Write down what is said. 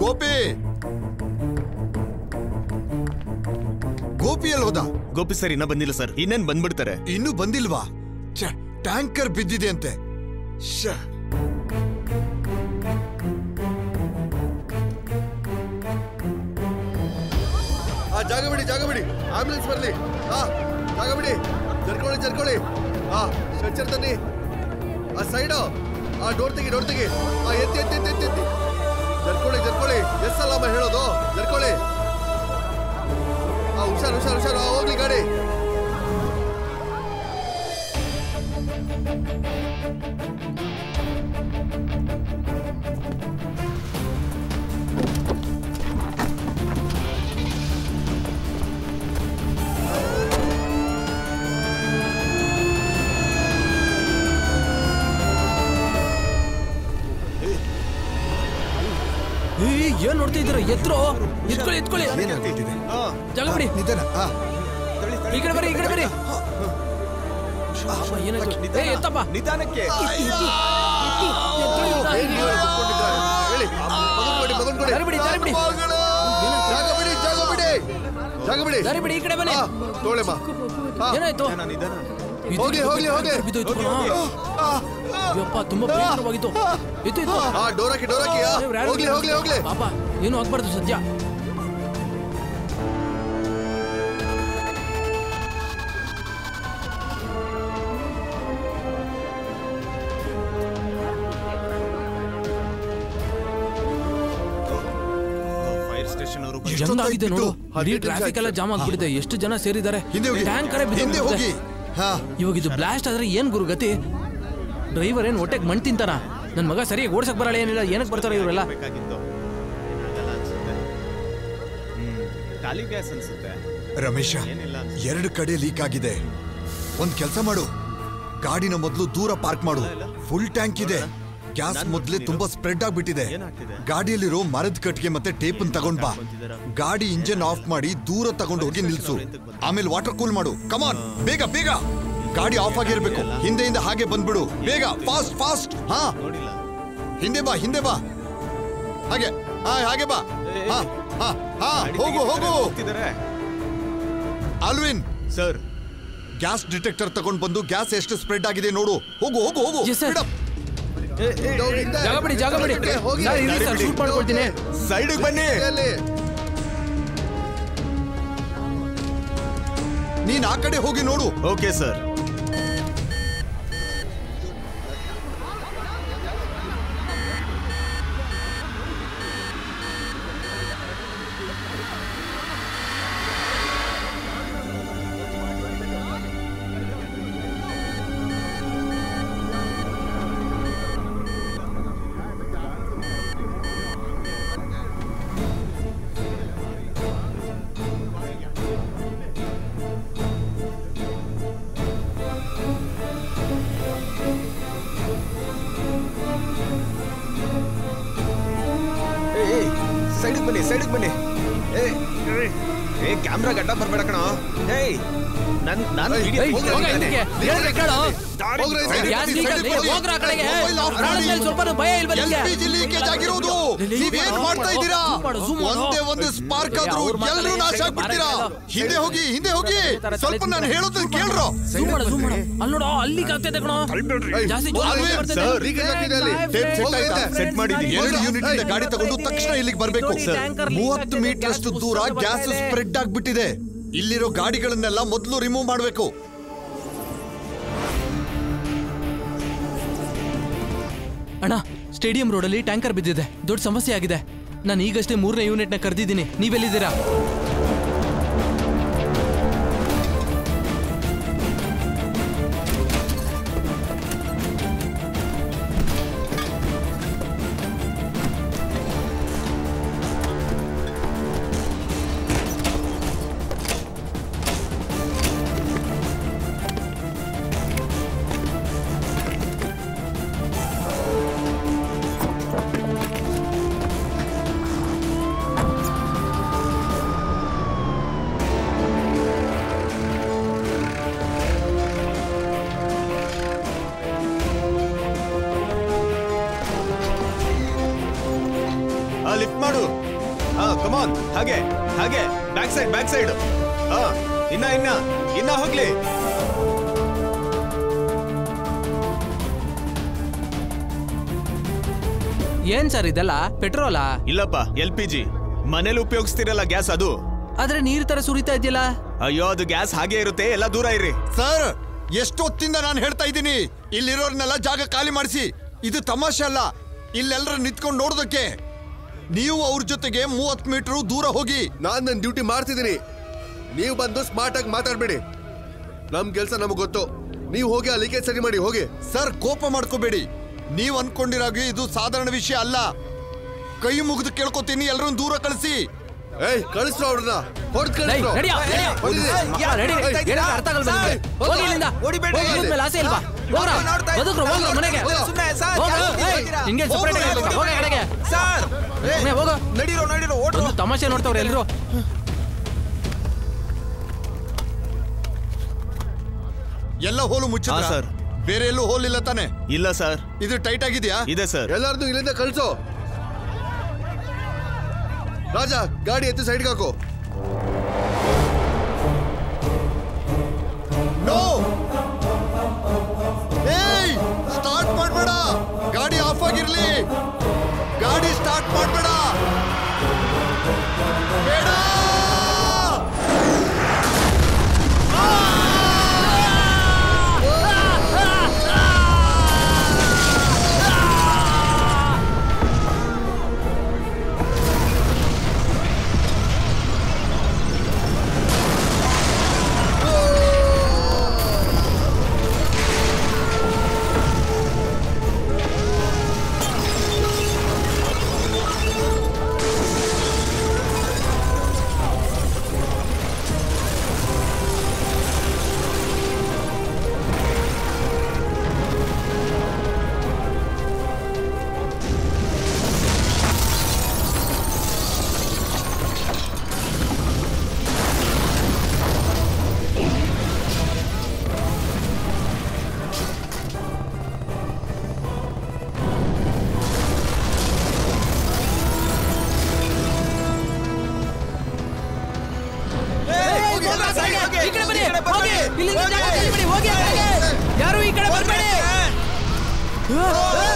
ಗೋಪಿ ಗೋಪಿ ಎಲ್ಲಿ ಹೋದ ಗೋಪಿ ಸರ್ ಇನ್ನ ಬಂದಿಲ್ಲ ಸರ್ ಇನ್ನೇನ್ ಬಂದ್ಬಿಡ್ತಾರೆ ಇನ್ನೂ ಬಂದಿಲ್ವಾ ಛೆ, ಟ್ಯಾಂಕರ್ ಬಿದ್ದಿದೆ ಅಂತೆ ಶ್ಯೆ. ಆ ಜಾಗ ಬಿಡಿ ಜಾಗ ಬಿಡಿ ಆಂಬುಲೆನ್ಸ್ ಬರ್ಲಿ ಆ ಜಾಗ ಬಿಡಿ ಜರ್ಕೊಳ್ಳಿ ಜರ್ಕೊಳ್ಳಿ ಆ ಸ್ಟ್ರೆಚರ್ ತನ್ನಿ ಆ ಸೈಡು ಆ ಡೋರ್ ತೆಗಿ ಡೋರ್ ತೆಗಿ ಆ ಎತ್ತಿ ಎತ್ತಿ ಎತ್ತಿ ಎತ್ತಿ ಎತ್ತಿ ಜರ್ಕೊಳ್ಳಿ ಜರ್ಕೊಳ್ಳಿ ಎಸ್ ಅಲ್ಲಮ್ಮ ಹೇಳೋದು ಜರ್ಕೊಳ್ಳಿ ಆ ಹುಷಾರ್ ಹುಷಾರ್ ಹುಷಾರ್ ಆ, ಹೋಗ್ಲಿ ಗಾಡಿ ಏ ಏನ್ ನೋಡ್ತಾ ಇದ್ದೀರಾ ಎತ್ರೋ ಎತ್ಕೊಳ್ಳಿ ಎತ್ಕೊಳ್ಳಿ ಏನಾಗ್ಬಿಟ್ಟಿದೆ ಜಾಗ ಬಿಡಿ ನಿಧಾನ ಆ, ಈ ಕಡೆ ಬರ್ರಿ ಈ ಕಡೆ ಬರ್ರಿ ಅಪ್ಪ, ಏನಾಯ್ತು ಏ ಎತ್ತಪ್ಪ ನಿಧಾನಕ್ಕೆ ಏನ್ ನೀವು ಕುತ್ಕೊಂಡಿದ್ದೀರಾ? ಹೇಳಿ ಮಗನ್ ಕೊಡಿ ಮಗನ್ ಕೊಡಿ ದಾರಿ ಬಿಡಿ, ದಾರಿ ಬಿಡಿ. ಮಗಳು! ಜಾಗ ಬಿಡಿ ಜಾಗ ಬಿಡಿ ಜಾಗ ಬಿಡಿ ದಾರಿ ಬಿಡಿ ಈ ಕಡೆ ಬನ್ನಿ ಆ, ತೋಳೆಮ್ಮ ಆ, ಏನಾಯ್ತು ನಿಧಾನ ಇದು ಹೋಗ್ಲಿ, ಹೋಗ್ಲಿ, ಹೋಗ್ಲಿ. ಬಿದ್ದೋಯ್ತು ಕಣೋ. ಅಯ್ಯಪ್ಪ ತುಂಬಾ ಭಯಂಕರವಾಗಿತ್ತು ಎತ್ತು ಎತ್ತು ಆ ಡೋರ್ ಹಾಕಿ ಡೋರ್ ಹಾಕಿ ಆ, ದೇವ್ರು ಯಾರು ಹೋಗ್ಲಿ ಹೋಗ್ಲಿ ಹೋಗ್ಲಿ ಪಾಪ ಏನು ಆಗ್ಬಾರ್ದು ಸದ್ಯ ಫೈರ್ ಸ್ಟೇಷನ್ ಅವರು ಹೆಂಗಾಗಿದೆ ನೋಡು ಹದಿನೈದು ಇಡೀ ನಿಮಿಷ ಟ್ರಾಫಿಕ್ ಎಲ್ಲ ಜಾಮ್ ಆಗ್ಬಿಟ್ಟಿದೆ ಎಷ್ಟು ಜನ ಸೇರಿದ್ದಾರೆ ಹಿಂದೆ ಹೋಗಿ ಟ್ಯಾಂಕ್ ಕರೆ ಹಿಂದೆ ಹೋಗಿ ಹಾ ಇವಾಗ ಇದು ಬ್ಲಾಸ್ಟ್ ಆದ್ರೆ ಏನ್ ಗುರು ಗತಿ ಡ್ರೈವರ್ ಏನ್ ಹೊಟ್ಟೆಗೆ ಮಣ್ ತಿಂತಾನ ನನ್ ಮಗ ಸರಿಯಾಗಿ ಓಡ್ಸಕ್ ಬರಲ್ಲ ಏನಿಲ್ಲ ಏನಕ್ಕೆ ಬರ್ತಾರೆ ಇವರೆಲ್ಲ ಬೇಕಾಗಿತ್ತು ಏನಾಗಲ್ಲ ಅನ್ಸುತ್ತೆ ಹ್ಮ್ ಖಾಲಿ ಗ್ಯಾಸ್ ಅನ್ಸುತ್ತೆ ರಮೇಶ ಏನಿಲ್ಲ ಎರಡು ಕಡೆ ಲೀಕ್ ಆಗಿದೆ ಒಂದ್ ಕೆಲಸ ಮಾಡು ಗಾಡಿನ ಮೊದಲು ದೂರ ಪಾರ್ಕ್ ಮಾಡು ಫುಲ್ ಟ್ಯಾಂಕ್ ಇದೆ ಗ್ಯಾಸ್ ಮೊದ್ಲೇ ತುಂಬಾ ಸ್ಪ್ರೆಡ್ ಆಗ್ಬಿಟ್ಟಿದೆ ಏನಾಗ್ತಿದೆ? ಗಾಡಿಯಲ್ಲಿರೋ ಮರದ ಕಟ್ಟಿಗೆ ಮತ್ತೆ ಟೇಪ್ ತಗೊಂಡ್ ಬಾ ಗಾಡಿ ಇಂಜಿನ್ ಆಫ್ ಮಾಡಿ ದೂರ ತಗೊಂಡು ಹೋಗಿ ನಿಲ್ಸು ಆಮೇಲೆ ವಾಟರ್ ಕೂಲ್ ಮಾಡು ಕಮಾನ್ ಬೇಗ ಬೇಗ ಗಾಡಿ ಆಫ್ ಆಗಿರ್ಬೇಕು ಹಿಂದೆಯಿಂದ ಹಾಗೆ ಬಂದ್ಬಿಡು ಬೇಗ ಫಾಸ್ಟ್ ಫಾಸ್ಟ್ ಹಾ ನೋಡಿಲ್ಲ ಹಿಂದೆ ಬಾ ಹಿಂದೆ ಬಾ ಹಾಗೆ ಹಾ ಹಾಗೆ ಬಾ ಹಾ ಹಾ ಹಾ ಹೋಗು ಹೋಗು ಹೋಗ್ತಿದ್ದಾರೆ ಅಲ್ವಿನ್ ಸರ್ ಗ್ಯಾಸ್ ಡಿಟೆಕ್ಟರ್ ತಗೊಂಡ್ ಬಂದು ಗ್ಯಾಸ್ ಎಷ್ಟು ಸ್ಪ್ರೆಡ್ ಆಗಿದೆ ನೋಡು ಹೋಗು ಹೋಗು ಹೋಗು Yes, sir. Speed up. ಹಿಂದೆ. ಜಾಗ ಬಿಡಿ ಜಾಗ ಬಿಡಿ ಹೋಗಿ. ಸರ್ ಇರಿ ಸರ್ ಶೂಟ್ ಮಾಡ್ಕೊಳ್ತೀನಿ ಸೈಡಿಗೆ ಬನ್ನಿ ಅಲ್ಲಿ. ನೀನ್ ಆ ಕಡೆ ಹೋಗಿ ನೋಡು ಓಕೆ ಸರ್ ಸೈಡಿಗೆ ಬನ್ನಿ ಸೈಡಿಗೆ ಬನ್ನಿ ಏ ಏ ಕ್ಯಾಮ್ರಾ ಗಡ್ಡ ಬರ್ಬೇಡ ಕಣ ಏಯ್ ನನ್ ನಾನು video ಏಯ್, ತೆಗಿತಾ ಹೋಗ ಇದ್ದೀನಿ. ಇದಕ್ಕೆ. ಹೇಳ್ದೆ ಕೇಳು. ದಾರಿ ಹೋಗ್ರಿ, ಬಿಟ್ಟು ಸೈಡಿಗೆ ಗ್ಯಾಸ್ ಬನ್ನಿ, ಲೀಕ್ ಸೈಡಿಗೆ ಆಗಿದೆ. ಬನ್ನಿ. ಹೋಗ್ರ ಆ ಕಡೆಗೆ. ಮೊಬೈಲ್ ಆಫ್ ಪ್ರಾಣದ ಮಾಡಿ. ಮೇಲೆ ಸ್ವಲ್ಪನೂ ಭಯ ಇಲ್ವಾ ನಿಮ್ಗೆ? LPG ಲೀಕೇಜ್ ಆಗಿರೋದು ಇಲ್ಲಿ ನೀವೇನ್ ಮಾಡು, ಮಾಡ್ತಾ ಇದ್ದೀರಾ zoom ಮಾಡು, zoom ಮಾಡು. ಒಂದೇ ಒಂದು ಸ್ಪಾರ್ಕ್ ಆದ್ರೂ ಅವ್ರು ಮಾತಾಡಿ, ಎಲ್ಲರೂ ನಾಶ ಸೈಡ್ ಆಗ್ಬಿಡ್ತೀರಾ ಮಾರಾಟ ಇಲ್ಲ. ಹಿಂದೆ ಹೋಗಿ ಹಿಂದೆ ಹೋಗಿ ಸ್ವಲ್ಪ ನಾನು ಹೇಳೋದನ್ನ ಕೇಳ್ರೋ Zoom ಮಾಡು, zoom ಮಾಡು. ಅಲ್ಲಿ ನೋಡು ಅಲ್ಲಿಗೆ ಆಗ್ತೈತೆ ಕಣೋ ಜಾಸ್ತಿ ಜೋರಾಗಿ ಅಲ್ವೇ? ಬರ್ತೈತೆ. ಸರ್, ಲೀಕೇಜ್ ಆಗ್ತಿದೆ ಅಲ್ಲಿ. ಟೇಪ್ ಸೆಟ್ ಹೋಗಿ ಆಯ್ತಾ ಇದೆ. ಸೆಟ್ ಮಾಡಿದೀನಿ ಎರಡು ಯೂನಿಟ್ ಇಂದ ಗಾಡಿ ತಗೊಂಡು ತಕ್ಷಣ ಇಲ್ಲಿಗೆ ಬರ್ಬೇಕು ಮೂವತ್ತು ಮೀಟರ್ ಅಷ್ಟು ದೂರ ಗ್ಯಾಸ್ ಸ್ಪ್ರೆಡ್ ಆಗ್ಬಿಟ್ಟಿದೆ ಇಲ್ಲಿರೋ ಗಾಡಿಗಳನ್ನೆಲ್ಲ ಮೊದಲು ರಿಮೂವ್ ಮಾಡಬೇಕು ಅಣ್ಣ ಸ್ಟೇಡಿಯಂ ರೋಡಲ್ಲಿ ಟ್ಯಾಂಕರ್ ಬಿದ್ದಿದೆ ದೊಡ್ಡ ಸಮಸ್ಯೆ ಆಗಿದೆ ನಾನು ಈಗಷ್ಟೇ ಮೂರನೇ ಯೂನಿಟ್ನ ಕರೆದಿದ್ದೀನಿ ನೀವೆಲ್ಲಿದ್ದೀರಾ ಲಿಫ್ಟ್ ಮಾಡು ಹಾ ಕಮಾನ್ ಹಾಗೆ ಹಾಗೆ ಬ್ಯಾಕ್ ಸೈಡ್ ಬ್ಯಾಕ್ ಸೈಡ್ ಹಾ ಇನ್ನ ಇನ್ನ ಇನ್ನ ಹೋಗ್ಲಿ ಏನ್ ಸರ್ ಇದೆಲ್ಲ ಪೆಟ್ರೋಲಾ ಇಲ್ಲಪ್ಪ ಎಲ್ ಪಿ ಜಿ ಮನೇಲಿ ಉಪಯೋಗಿಸ್ತಿರಲ್ಲ ಗ್ಯಾಸ್ ಅದು ಆದ್ರೆ ನೀರ್ ತರ ಸುರಿತಾ ಇದೆಯಲ್ಲ ಅಯ್ಯೋ ಅದು ಗ್ಯಾಸ್ ಹಾಗೆ ಇರುತ್ತೆ ಎಲ್ಲ ದೂರ ಇರಿ ಸರ್ ಎಷ್ಟೊತ್ತಿಂದ ನಾನು ಹೇಳ್ತಾ ಇದ್ದೀನಿ ಇಲ್ಲಿರೋರ್ನೆಲ್ಲ ಜಾಗ ಖಾಲಿ ಮಾಡಿಸಿ ಇದು ತಮಾಷೆ ಅಲ್ಲ ಇಲ್ಲೆಲ್ಲರೂ ನಿಂತ್ಕೊಂಡು ನೋಡೋದಕ್ಕೆ ನೀವು ಅವ್ರ ಜೊತೆಗೆ ಮೂವತ್ ಮೀಟರ್ ದೂರ ಹೋಗಿ ನಾನ್ ನನ್ನ ಡ್ಯೂಟಿ ಮಾಡ್ತಿದ್ದೀನಿ ನೀವು ಬಂದು ಸ್ಮಾರ್ಟ್ ಆಗಿ ಮಾತಾಡ್ಬೇಡಿ ನಮ್ ಕೆಲ್ಸ ನಮಗ್ ಗೊತ್ತು ನೀವು ಹೋಗಿ ಆ ಲೀಕೇಜ್ ಸರಿ ಮಾಡಿ ಹೋಗಿ ಸರ್ ಕೋಪ ಮಾಡ್ಕೋಬೇಡಿ ನೀವು ಅನ್ಕೊಂಡಿರಾಗೆ ಇದು ಸಾಧಾರಣ ವಿಷಯ ಅಲ್ಲ ಕೈ ಮುಗಿದು ಕೇಳ್ಕೊತೀನಿ ಎಲ್ಲರೂ ದೂರ ಕಳಿಸಿ ಏಯ್ ಕಳಿಸ್ರು ಅವ್ರನ್ನ ಹೊಡೆದ್ ಲೈ, ಕಳಿಸ್ರು ನಡಿಯೋ, ನಡಿಯೋ. ಹೊಡಿರಿ. ಮಕ್ಕಳ, ನಡಿ. ಏನಾದ್ರು ಅರ್ಥ ಆಗಲ್ವಾ ನಿಮ್ಗೆ? ಹೋಗಿ ಇಲ್ಲಿಂದ. ಹೋಗೋದ್ ಮೇಲೆ ಆಸೆ ಇಲ್ವಾ? ಹೋಗ್ರ. ಬದುಕ್ರು, ಹೋಗ್ರ ಮನೆಗೆ. ಸುಮ್ನೆ ಹೋಗು, ಏಯ್, ಹಿಂಗೆ separate ಆಗಿ ಇರ್ಬೇಕಾ? ಹೋಗಿ ಕಡೆಗೆ. ಸುಮ್ನೆ ಹೋಗು. ನಡೀರೋ ನಡೀರೋ ಒಂದು ತಮಾಷೆ ನೋಡ್ತಾವ್ರೆ ಎಲ್ರು ಎಲ್ಲ ಹೋಲು ಮುಚ್ಚ ಹಾ, ಸರ್. ಬೇರೆ ಎಲ್ಲೂ ಹೋಲ್ ಇಲ್ಲ ತಾನೆ ಇಲ್ಲ ಸರ್ ಇದು ಟೈಟ್ ಆಗಿದ್ಯಾ ಇದೆ ಸರ್ ಎಲ್ಲಾರ್ದು ಇಲ್ಲಿಂದ ಕಳ್ಸು ರಾಜ ಗಾಡಿ ಎತ್ತು ಸೈಡ್ಗೆ ಹಾಕು ನೋ ಏಯ್ ಸ್ಟಾರ್ಟ್ ಮಾಡಬೇಡ ಗಾಡಿ ಆಫ್ ಆಗಿರ್ಲಿ ಗಾಡಿ ಸ್ಟಾರ್ಟ್ ಮಾಡಬೇಡ ಬೇಡ ಈ ಕಡೆ ಬನ್ನಿ, ಹೋಗಿ. ಇಲ್ಲಿಂದ ಜಾಗ ಖಾಲಿ ಮಾಡಿ, ಹೋಗಿ ಆ ಕಡೆಗೆ. ಯಾರು ಈ ಕಡೆ ಬರ್ಬೇಡಿ